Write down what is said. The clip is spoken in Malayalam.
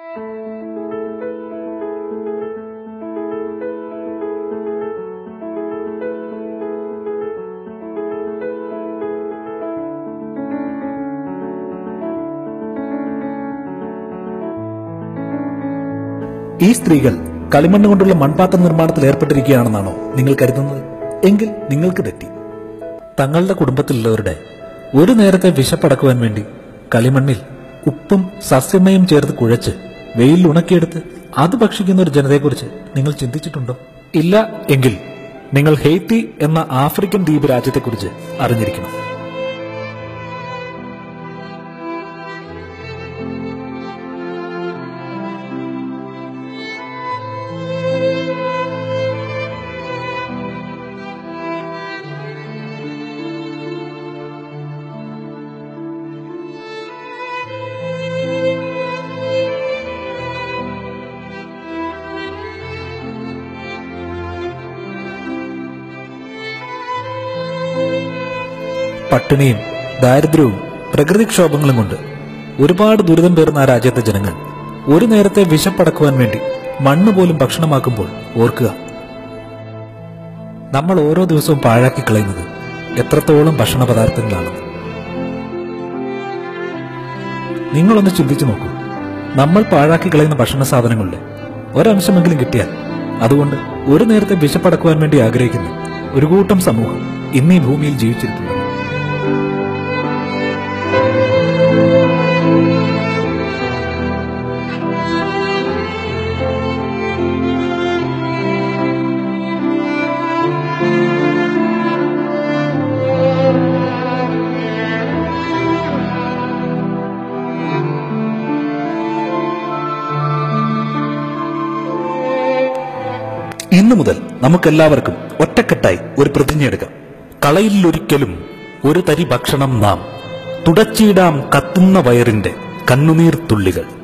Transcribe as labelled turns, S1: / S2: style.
S1: ഈ സ്ത്രീകൾ കളിമണ്ണ് കൊണ്ടുള്ള മൺപാത്ര നിർമ്മാണത്തിൽ ഏർപ്പെട്ടിരിക്കുകയാണെന്നാണോ നിങ്ങൾ കരുതുന്നത് എങ്കിൽ നിങ്ങൾക്ക് തെറ്റി തങ്ങളുടെ കുടുംബത്തിലുള്ളവരുടെ ഒരു നേരത്തെ വിശപ്പടക്കുവാൻ വേണ്ടി കളിമണ്ണിൽ ഉപ്പും സസ്യമയും ചേർത്ത് കുഴച്ച് വെയിൽ ഉണക്കിയെടുത്ത് അത് ഭക്ഷിക്കുന്ന ഒരു ജനതയെക്കുറിച്ച് നിങ്ങൾ ചിന്തിച്ചിട്ടുണ്ടോ ഇല്ല എങ്കിൽ നിങ്ങൾ ഹെയ്ത്തി എന്ന ആഫ്രിക്കൻ ദ്വീപ് രാജ്യത്തെക്കുറിച്ച് അറിഞ്ഞിരിക്കണം പട്ടിണിയും ദാരിദ്ര്യവും പ്രകൃതിക്ഷോഭങ്ങളും കൊണ്ട് ഒരുപാട് ദുരിതം പേറുന്ന ആ രാജ്യത്തെ ജനങ്ങൾ ഒരു നേരത്തെ വിശപ്പടക്കുവാൻ വേണ്ടി മണ്ണ് പോലും ഭക്ഷണമാക്കുമ്പോൾ ഓർക്കുക നമ്മൾ ഓരോ ദിവസവും പാഴാക്കി കളയുന്നത് എത്രത്തോളം ഭക്ഷണ പദാർത്ഥങ്ങളാണ് നിങ്ങളൊന്ന് ചിന്തിച്ചു നോക്കൂ നമ്മൾ പാഴാക്കി കളയുന്ന ഭക്ഷണ സാധനങ്ങളുടെ ഒരംശമെങ്കിലും കിട്ടിയാൽ അതുകൊണ്ട് ഒരു നേരത്തെ വിശപ്പടക്കുവാൻ വേണ്ടി ആഗ്രഹിക്കുന്ന ഒരു കൂട്ടം സമൂഹം ഇന്ന് ഈ ഭൂമിയിൽ ജീവിച്ചിരിക്കുന്നു ഇന്നു മുതൽ നമുക്കെല്ലാവർക്കും ഒറ്റക്കെട്ടായി ഒരു പ്രതിജ്ഞ എടുക്കാം കളയിലൊരിക്കലും ഒരു തരി ഭക്ഷണം നാം തുടച്ചിടാം കത്തുന്ന വയറിന്റെ കണ്ണുനീർ തുള്ളികൾ